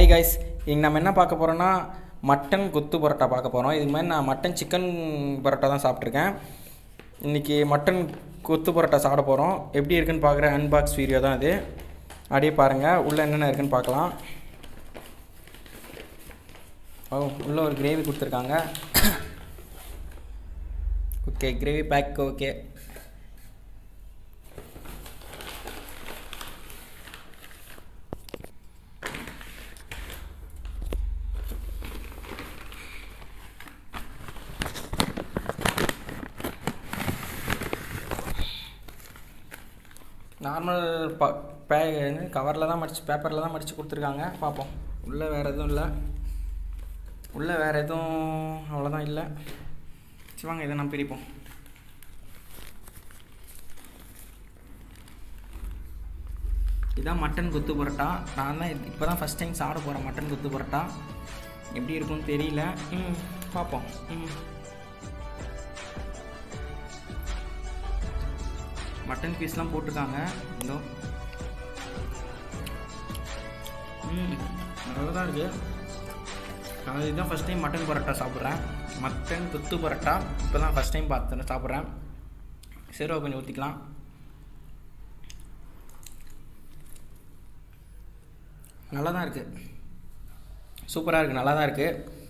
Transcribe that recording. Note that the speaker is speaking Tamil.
ஹாய் காய்ஸ் இங்கே நம்ம என்ன பார்க்க போகிறோன்னா மட்டன் கொத்து பரோட்டா பார்க்க போகிறோம் இது மாதிரி நான் மட்டன் சிக்கன் பரோட்டா தான் சாப்பிட்ருக்கேன் இன்றைக்கி மட்டன் கொத்து பரோட்டா சாப்பிட போகிறோம் எப்படி இருக்குன்னு பார்க்குற அன்பாக்ஸ் வீடியோ தான் இது அப்படியே பாருங்கள் உள்ளே என்னென்ன இருக்குன்னு பார்க்கலாம் ஓ உள்ளே ஒரு கிரேவி கொடுத்துருக்காங்க okay gravy pack okay normal ப பே கவரில் தான் மடித்து பேப்பரில் தான் மடித்து கொடுத்துருக்காங்க பார்ப்போம் உள்ளே வேறு எதுவும் இல்லை உள்ளே வேறு எதுவும் அவ்வளோதான் இல்லை சரி வாங்க இதை நம்ம பிரிப்போம் இதான் மட்டன் கொத்து பரோட்டா நான் தான் இப்போ தான் ஃபஸ்ட் டைம் சாப்பிட போகிறேன் மட்டன் கொத்து பரோட்டா எப்படி இருக்கும்னு தெரியல ம் பார்ப்போம் ம் மட்டன் பீஸ்லாம் போட்டிருக்காங்க இதோ ம் நல்லா தான் இருக்குது நான் இதுதான் ஃபஸ்ட் டைம் மட்டன் பரோட்டா சாப்பிட்றேன் மட்டன் கொத்து பரோட்டா இப்போ தான் ஃபஸ்ட் டைம் பார்த்து சாப்பிட்றேன் சீரோ கொஞ்சம் ஊற்றிக்கலாம் நல்லா தான் இருக்குது சூப்பராக இருக்குது நல்லா தான் இருக்குது